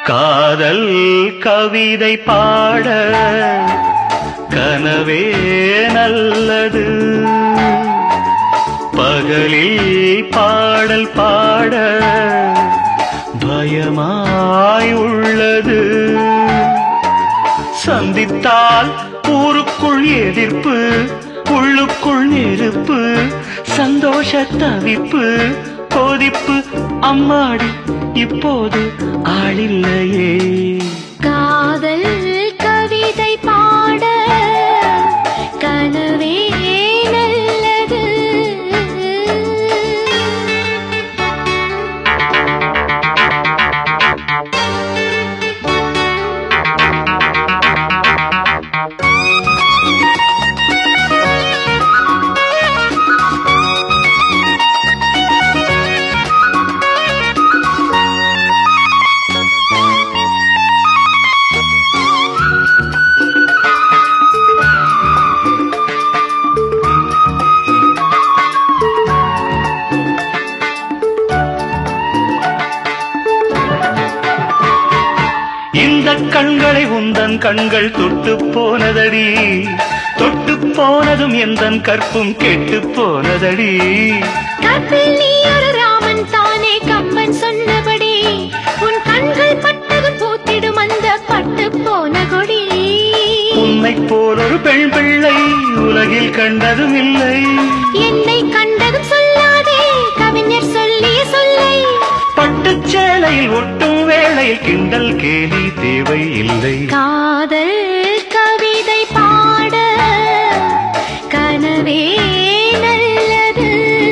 காதல் கவிதை பாட கனவே நல்லது பகலில் பாடல் பாட பயமாய் உள்ளது சந்தித்தால் ஊருக்குள் எதிர்ப்பு உள்ளுக்குள் நெருப்பு சந்தோஷ தவிப்பு கொதிப்பு அம்மாடி இப்போது ஆளில்லையே காதல் கவிதை பாட கனவே நல்லது இந்த கண்களை உந்தன் கண்கள் தொட்டு போனதடி தொட்டு போனதும் எந்தன் கற்பும் கெட்டு போனதடி கற்பில் நீ ஒரு ராமன் தானே கம்பன் சொன்னபடி உன் கண்கள் பட்டது பூத்திடும் அந்த பட்டு போன கொடி உன்னை போல் ஒரு பெண் பிள்ளை உலகில் கண்டதும் இல்லை என்னை கண்டதும் சொல்லாதே கவிஞர் சொல்லிய சொல்லை பட்டுச் சேலையில் ஒட்டும் வேளையில் கிண்டல் கேலி தேவை இல்லை காதல் கவிதை பாட கனவே நல்லது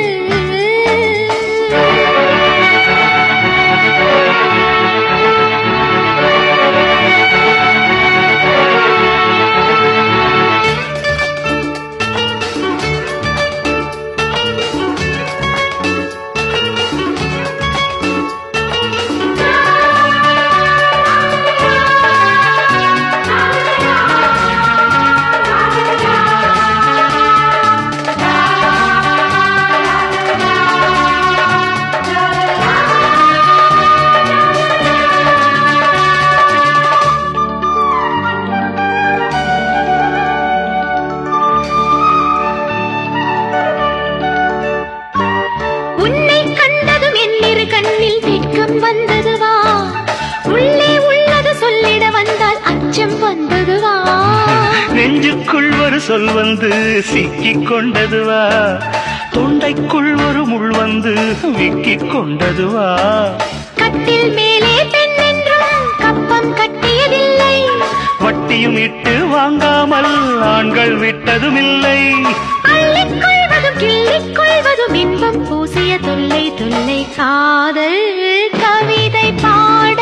உன்னை கண்டதும் என் இரு கண்ணில் வெட்கம் வந்ததுவா உள்ளே உள்ளது சொல்லிட வந்தால் அச்சம் வந்ததுவா நெஞ்சுக்குள் ஒரு சொல் வந்து சிக்கிக் கொண்டதுவா தொண்டைக்குள் ஒரு முள் வந்து விக்கிக் கொண்டதுவா கட்டில் மேலே பெண் என்றும் கப்பம் கட்டியதில்லை வட்டியும் இட்டு வாங்காமல் ஆண்கள் விட்டதும் இல்லை அள்ளிக் கொள்வதும் கிள்ளிக் கொள்வதும் இன்பம் பூசிய தொல்லை தொல்லை காதல் கவிதை பாட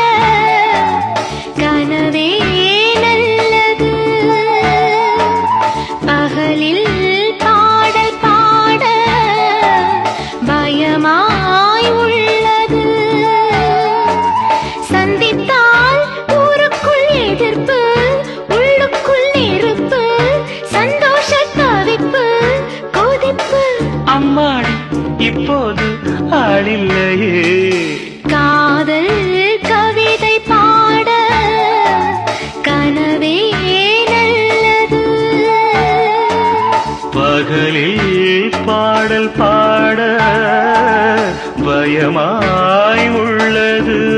கனவே நல்லது பகலில் பாடல் பாட பயமாய் உள்ளது சந்தித்தால் ஊருக்குள் எதிர்ப்பு உள்ளுக்குள் நெருப்பு சந்தோஷ தவிப்பு கொதிப்பு அம்மாடி இப்போது ஆளில்லையே காதல் கவிதை பாட கனவே நல்லது பகலில் பாடல் பாட பயமாய் உள்ளது